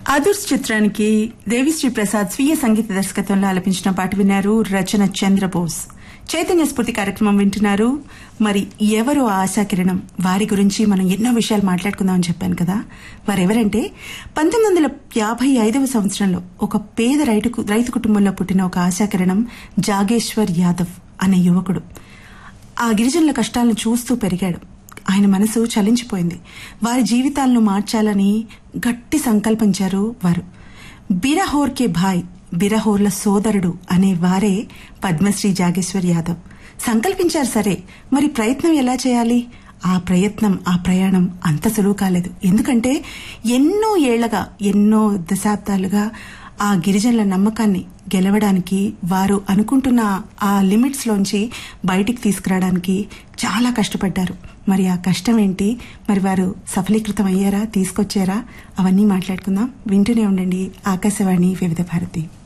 ఆదుర్స్ చిత్రానికి దేవిశ్రీ ప్రసాద్ స్వీయ సంగీత దర్శకత్వంలో ఆలపించిన పాట విన్నారు రచన చంద్రబోస్ చైతన్య స్ఫూర్తి కార్యక్రమం వింటున్నారు మరి ఎవరు ఆ ఆశాకిరణం వారి గురించి మనం ఎన్నో విషయాలు మాట్లాడుకుందామని చెప్పాను కదా వారెవరంటే పంతొమ్మిది వందల యాభై ఐదవ సంవత్సరంలో ఒక పేద రైతు రైతు కుటుంబంలో పుట్టిన ఒక ఆశాకిరణం జాగేశ్వర్ యాదవ్ అనే యువకుడు ఆ గిరిజనుల కష్టాలను చూస్తూ పెరిగాడు ఆయన మనసు చలించిపోయింది వారి జీవితాలను మార్చాలని గట్టి సంకల్పించారు వారు బిరహోర్ కే భాయ్ బిరహోర్ల సోదరుడు అనే వారే పద్మశ్రీ జాగేశ్వర్ యాదవ్ సంకల్పించారు సరే మరి ప్రయత్నం ఎలా చేయాలి ఆ ప్రయత్నం ఆ ప్రయాణం అంత సులువు కాలేదు ఎందుకంటే ఎన్నో ఏళ్లగా ఎన్నో దశాబ్దాలుగా ఆ గిరిజనుల నమ్మకాన్ని గెలవడానికి వారు అనుకుంటున్న ఆ లిమిట్స్ లోంచి బయటికి తీసుకురావడానికి చాలా కష్టపడ్డారు మరి ఆ కష్టం ఏంటి మరి వారు సఫలీకృతం అయ్యారా తీసుకొచ్చారా అవన్నీ మాట్లాడుకుందాం వింటూనే ఉండండి ఆకాశవాణి వివిధ భారతి